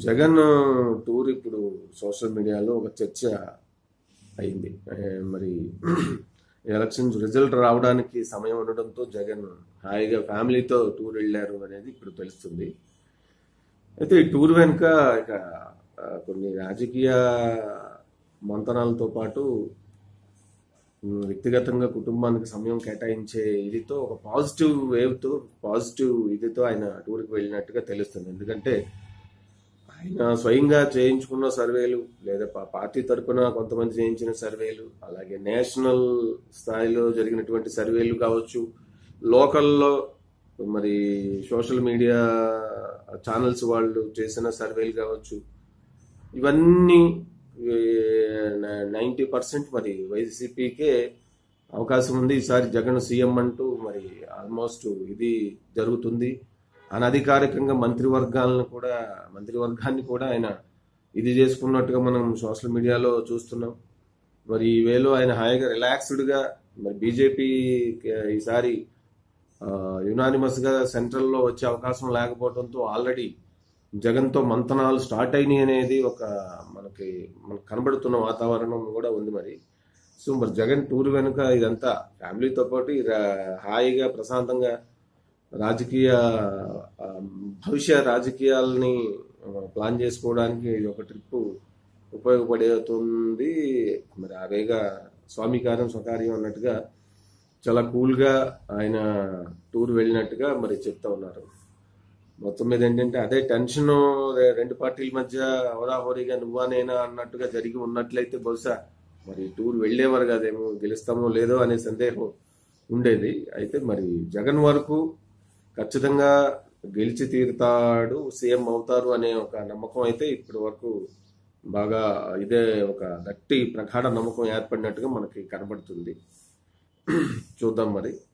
Jagan tour ఇప్పుడు social మీడియాలో ఒక చర్చ అయింది ఏ, మరి ఎలక్షన్స్ రిజల్ట్ రావడానికి సమయం ఉండడంతో జగన్ హాయిగా ఫ్యామిలీతో టూర్ వెళ్ళారు అనేది ఇప్పుడు తెలుస్తుంది అయితే ఈ టూర్ వెనుక ఇక ఆ, కొన్ని రాజకీయ మంతనాలతో పాటు ఉమ్, వ్యక్తిగతంగా కుటుంబానికి సమయం కేటాయించే ఇదితో ఒక పాజిటివ్ వేవ్తో పాజిటివ్ ఇదితో ఆయన టూర్కి వెళ్ళినట్టుగా తెలుస్తుంది ఎందుకంటే ఆయన స్వయంగా చేయించుకున్న సర్వేలు లేదా పా- పార్టీ తరపున కొంతమంది చేయించిన సర్వేలు అలాగే నేషనల్ స్థాయిలో జరిగినటువంటి సర్వేలు కావచ్చు లోకల్లో మరి సోషల్ మీడియా ఛానల్స్ వాళ్ళు చేసిన సర్వేలు కావచ్చు ఇవన్నీ నైంటీ పర్సెంట్ మరి వైసీపీకే అవకాశం ఉంది ఈసారి జగన్ సీఎం అంటూ మరి ఆల్మోస్ట్ ఇది జరుగుతుంది అనధికారికంగా మంత్రివర్గాలను కూడా మంత్రివర్గాన్ని కూడా ఆయన ఇది చేసుకున్నట్టుగా మనం సోషల్ మీడియాలో చూస్తున్నాం మరి ఈ వేలో ఆయన హాయిగా రిలాక్స్డ్గా మరి బీజేపీ ఈసారి యునానిమస్ గా సెంట్రల్ లో వచ్చే అవకాశం లేకపోవడంతో ఆల్రెడీ జగన్తో మంతనాలు స్టార్ట్ అయినాయి అనేది ఒక మనకి మనకు కనబడుతున్న వాతావరణం కూడా ఉంది మరి సో మరి జగన్ టూర్ వెనుక ఇదంతా ఫ్యామిలీతో పాటు రా- హాయిగా ప్రశాంతంగా రాజకీయ ఆ, భవిష్య రాజకీయాలని ఆ, ప్లాన్ చేసుకోవడానికి ఇది ఒక ట్రిప్ ఉపయోగపడుతుంది మరి అదేగా స్వామి కార్యం స్వకార్యం అన్నట్టుగా చాలా కూల్గా ఆయన టూర్ వెళ్ళినట్టుగా మరి చెప్తా ఉన్నారు మొత్తం మీద ఏంటంటే అదే టెన్షన్ రెండు పార్టీల మధ్య హోరాహోరీగా నువ్వా నేనా అన్నట్టుగా జరిగి ఉన్నట్లయితే బహుశా మరి టూర్ వెళ్ళేవారు కాదేమో గెలుస్తామో లేదో అనే సందేహం ఉండేది అయితే మరి జగన్ వరకు ఖచ్చితంగా గెలిచి తీరుతాడు సీఎం అవుతారు అనే ఒక నమ్మకం అయితే ఇప్పటి వరకు బాగా ఇదే ఒక గట్టి ప్రగాఢ నమ్మకం ఏర్పడినట్టుగా మనకి కనబడుతుంది చూద్దాం మరి